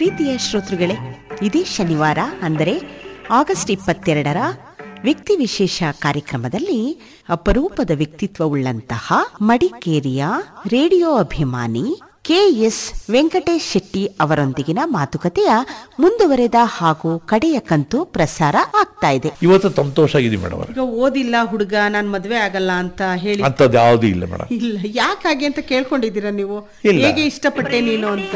ಪ್ರೀತಿಯ ಶ್ರೋತೃಗಳೇ ಇದೇ ಶನಿವಾರ ಅಂದರೆ ಆಗಸ್ಟ್ ಇಪ್ಪತ್ತೆರಡರ ವ್ಯಕ್ತಿ ವಿಶೇಷ ಕಾರ್ಯಕ್ರಮದಲ್ಲಿ ಅಪರೂಪದ ವ್ಯಕ್ತಿತ್ವವುಳ್ಳಂತಹ ಮಡಿಕೇರಿಯ ರೇಡಿಯೋ ಅಭಿಮಾನಿ ಕೆಎಸ್ ವೆಂಕಟೇಶ್ ಶೆಟ್ಟಿ ಅವರೊಂದಿಗಿನ ಮಾತುಕತೆಯ ಮುಂದುವರೆದ ಹಾಗೂ ಕಡೆಯ ಕಂತು ಪ್ರಸಾರ ಆಗ್ತಾ ಇದೆ ಇವತ್ತು ಸಂತೋಷ ಆಗಿದೆ ಮೇಡಮ್ ಅವ್ರೆ ಈಗ ಓದಿಲ್ಲ ಹುಡುಗ ನಾನ್ ಮದ್ವೆ ಆಗಲ್ಲ ಅಂತ ಹೇಳಿ ಅಂಥದ್ದು ಯಾವುದೂ ಇಲ್ಲ ಮೇಡಮ್ ಇಲ್ಲ ಯಾಕಾಗೆ ಅಂತ ಕೇಳ್ಕೊಂಡಿದ್ದೀರಾ ನೀವು ಇಲ್ಲ. ಹೇಗೆ ಇಷ್ಟಪಟ್ಟೆ ನೀನು ಅಂತ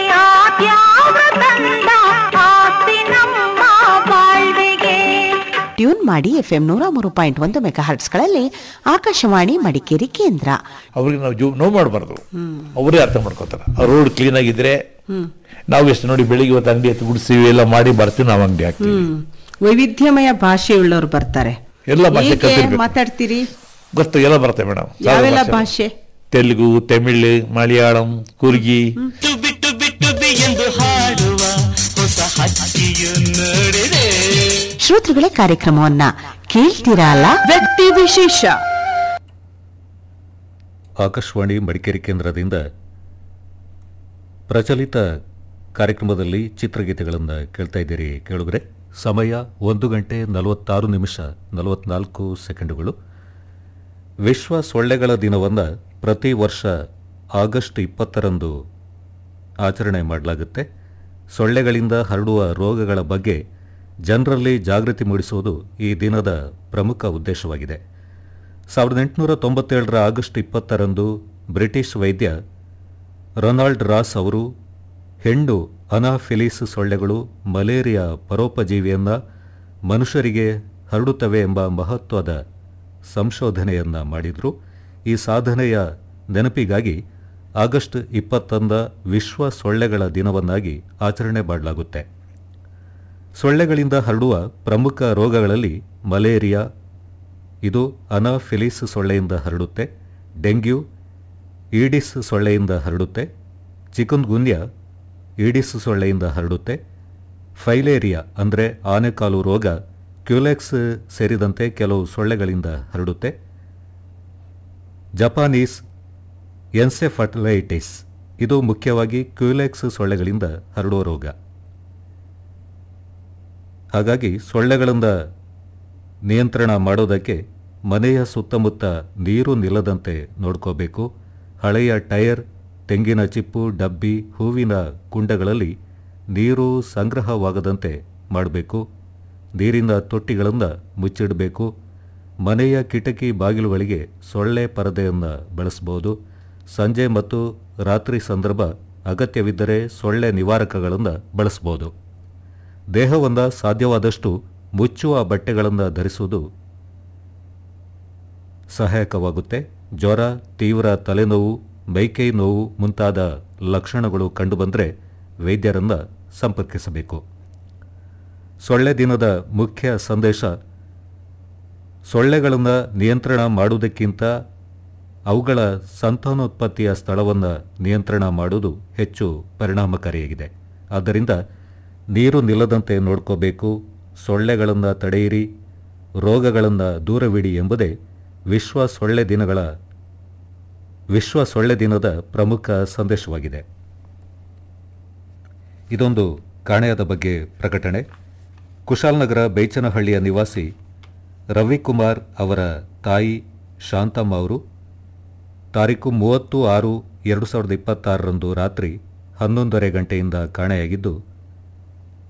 ತಂದ ಆಸ್ತಿ ನಮ್ಮ ಬಾಳ್ವೆಗೆ ಟ್ಯೂನ್ ಮಾಡಿ ಎಫ್ ಎಂ ನೂರ ಮೂರು ಪಾಯಿಂಟ್ ಒಂದು ಮೆಗಾ ಹರ್ಟ್ಸ್ಗಳಲ್ಲಿ ಆಕಾಶವಾಣಿ ಮಡಿಕೇರಿ ಕೇಂದ್ರ ಅವ್ರಿಗೆ ನಾವು ಜೀವ ನೋವು ಮಾಡಬಾರ್ದು ಅವರೇ ಅರ್ಥ ಮಾಡ್ಕೋತಾರೆ ಆ ರೋಡ್ ಕ್ಲೀನ್ ಆಗಿದ್ರೆ ನಾವು ಎಷ್ಟು ನೋಡಿ ಬೆಳಿಗ್ಗೆ ಇವತ್ತು ಅಂಗಡಿ ಎತ್ತು ಗುಡಿಸ್ತೀವಿ ಎಲ್ಲ ಮಾಡಿ ಬರ್ತೀವಿ ನಾವು ಅಂಗಡಿ ಹಾಕ್ತೀವಿ ಹ್ಮ್ ವೈವಿಧ್ಯಮಯ ಭಾಷೆಯುಳ್ಳವರು ಬರ್ತಾರೆ ಎಲ್ಲ ಭಾಷೆ ಹೇಗೆ ಕಲಿತಿರ್ಬೇಕು. ಮಾತಾಡ್ತೀರಿ ಗೊತ್ತು ಎಲ್ಲ ಬರುತ್ತೆ ಮೇಡಮ್ ಯಾವೆಲ್ಲ ಭಾಷೆ ತೆಲುಗು ತಮಿಳ್ ಮಲಯಾಳಂ ಕುರ್ಗಿ ಬಿಟ್ಟು ಬಿಟ್ಟು ಬಿಟ್ಟು ಬಿ ಎಂದು ಹಾಡುವ ಹೊಸ ಹಕ್ಕಿಯು ನೋಡಿದೆ ಶ್ರೋತೃಗಳೇ ಕಾರ್ಯಕ್ರಮವನ್ನ ಕೇಳ್ತೀರಾ ಅಲ್ಲ ವ್ಯಕ್ತಿ ವಿಶೇಷ ಆಕಾಶವಾಣಿ ಮಡಿಕೇರಿ ಕೇಂದ್ರದಿಂದ ಪ್ರಚಲಿತ ಕಾರ್ಯಕ್ರಮದಲ್ಲಿ ಚಿತ್ರಗೀತೆಗಳನ್ನು ಕೇಳ್ತಾ ಇದ್ದೀರಿ ಕೇಳಿದ್ರೆ ಸಮಯ ಒಂದು ಗಂಟೆ ನಲವತ್ತಾರು ನಿಮಿಷ ನಲವತ್ನಾಲ್ಕು ಸೆಕೆಂಡುಗಳು ವಿಶ್ವ ಸೊಳ್ಳೆಗಳ ದಿನವನ್ನು ಪ್ರತಿ ವರ್ಷ ಆಗಸ್ಟ್ ಇಪ್ಪತ್ತರಂದು ಆಚರಣೆ ಮಾಡಲಾಗುತ್ತೆ ಸೊಳ್ಳೆಗಳಿಂದ ಹರಡುವ ರೋಗಗಳ ಬಗ್ಗೆ ಜನರಲ್ಲಿ ಜಾಗೃತಿ ಮೂಡಿಸುವುದು ಈ ದಿನದ ಪ್ರಮುಖ ಉದ್ದೇಶವಾಗಿದೆ ಸಾವಿರದ ಎಂಟುನೂರ ತೊಂಬತ್ತೇಳರ ಆಗಸ್ಟ್ ಇಪ್ಪತ್ತರಂದು ಬ್ರಿಟಿಷ್ ವೈದ್ಯ ರೊನಾಲ್ಡ್ ರಾಸ್ ಅವರು ಹೆಣ್ಣು ಅನಾಫಿಲಿಸ್ ಸೊಳ್ಳೆಗಳು ಮಲೇರಿಯಾ ಪರೋಪಜೀವಿಯನ್ನು ಮನುಷ್ಯರಿಗೆ ಹರಡುತ್ತವೆ ಎಂಬ ಮಹತ್ವದ ಸಂಶೋಧನೆಯನ್ನು ಮಾಡಿದರು ಈ ಸಾಧನೆಯ ನೆನಪಿಗಾಗಿ ಆಗಸ್ಟ್ ಇಪ್ಪತ್ತೊಂದ ವಿಶ್ವ ಸೊಳ್ಳೆಗಳ ದಿನವನ್ನಾಗಿ ಆಚರಣೆ ಮಾಡಲಾಗುತ್ತೆ ಸೊಳ್ಳೆಗಳಿಂದ ಹರಡುವ ಪ್ರಮುಖ ರೋಗಗಳಲ್ಲಿ ಮಲೇರಿಯಾ ಇದು ಅನಾಫಿಲಿಸ್ ಸೊಳ್ಳೆಯಿಂದ ಹರಡುತ್ತೆ ಡೆಂಗ್ಯೂ ಈಡಿಸ್ ಸೊಳ್ಳೆಯಿಂದ ಹರಡುತ್ತೆ ಚಿಕನ್ಗುನ್ಯಾ ಈಡಿಸ್ ಸೊಳ್ಳೆಯಿಂದ ಹರಡುತ್ತೆ ಫೈಲೇರಿಯಾ ಅಂದರೆ ಆನೆಕಾಲು ರೋಗ ಕ್ಯುಲೆಕ್ಸ್ ಸೇರಿದಂತೆ ಕೆಲವು ಸೊಳ್ಳೆಗಳಿಂದ ಹರಡುತ್ತೆ ಜಪಾನೀಸ್ ಎನ್ಸೆಫಟಲೈಟಿಸ್ ಇದು ಮುಖ್ಯವಾಗಿ ಕ್ಯುಲೆಕ್ಸ್ ಸೊಳ್ಳೆಗಳಿಂದ ಹರಡುವ ರೋಗ ಹಾಗಾಗಿ ಸೊಳ್ಳೆಗಳಿಂದ ನಿಯಂತ್ರಣ ಮಾಡೋದಕ್ಕೆ ಮನೆಯ ಸುತ್ತಮುತ್ತ ನೀರು ನಿಲ್ಲದಂತೆ ನೋಡ್ಕೋಬೇಕು ಹಳೆಯ ಟೈರ್ ತೆಂಗಿನ ಚಿಪ್ಪು ಡಬ್ಬಿ ಹೂವಿನ ಕುಂಡಗಳಲ್ಲಿ ನೀರು ಸಂಗ್ರಹವಾಗದಂತೆ ಮಾಡಬೇಕು ನೀರಿನ ತೊಟ್ಟಿಗಳನ್ನು ಮುಚ್ಚಿಡಬೇಕು ಮನೆಯ ಕಿಟಕಿ ಬಾಗಿಲುಗಳಿಗೆ ಸೊಳ್ಳೆ ಪರದೆಯನ್ನು ಬಳಸಬಹುದು ಸಂಜೆ ಮತ್ತು ರಾತ್ರಿ ಸಂದರ್ಭ ಅಗತ್ಯವಿದ್ದರೆ ಸೊಳ್ಳೆ ನಿವಾರಕಗಳನ್ನು ಬಳಸಬಹುದು ದೇಹವನ್ನು ಸಾಧ್ಯವಾದಷ್ಟು ಮುಚ್ಚುವ ಬಟ್ಟೆಗಳನ್ನು ಧರಿಸುವುದು ಸಹಾಯಕವಾಗುತ್ತೆ ಜ್ವರ ತೀವ್ರ ತಲೆನೋವು ಮೈಕೈ ನೋವು ಮುಂತಾದ ಲಕ್ಷಣಗಳು ಕಂಡುಬಂದರೆ ವೈದ್ಯರನ್ನು ಸಂಪರ್ಕಿಸಬೇಕು ಸೊಳ್ಳೆ ದಿನದ ಮುಖ್ಯ ಸಂದೇಶ ಸೊಳ್ಳೆಗಳನ್ನು ನಿಯಂತ್ರಣ ಮಾಡುವುದಕ್ಕಿಂತ ಅವುಗಳ ಸಂತಾನೋತ್ಪತ್ತಿಯ ಸ್ಥಳವನ್ನು ನಿಯಂತ್ರಣ ಮಾಡುವುದು ಹೆಚ್ಚು ಪರಿಣಾಮಕಾರಿಯಾಗಿದೆ ಆದ್ದರಿಂದ ನೀರು ನಿಲ್ಲದಂತೆ ನೋಡ್ಕೋಬೇಕು ಸೊಳ್ಳೆಗಳನ್ನು ತಡೆಯಿರಿ ರೋಗಗಳನ್ನು ದೂರವಿಡಿ ಎಂಬುದೇ ವಿಶ್ವ ಸೊಳ್ಳೆ ದಿನಗಳ ವಿಶ್ವ ಸೊಳ್ಳೆ ದಿನದ ಪ್ರಮುಖ ಸಂದೇಶವಾಗಿದೆ ಇದೊಂದು ಕಾಣೆಯಾದ ಬಗ್ಗೆ ಪ್ರಕಟಣೆ ಕುಶಾಲನಗರ ಬೈಚನಹಳ್ಳಿಯ ನಿವಾಸಿ ರವಿಕುಮಾರ್ ಅವರ ತಾಯಿ ಶಾಂತಮ್ಮ ಅವರು ತಾರೀಕು ಮೂವತ್ತು ಆರು ಎರಡು ಸಾವಿರದ ಇಪ್ಪತ್ತಾರರಂದು ರಾತ್ರಿ ಹನ್ನೊಂದೂವರೆ ಗಂಟೆಯಿಂದ ಕಾಣೆಯಾಗಿದ್ದು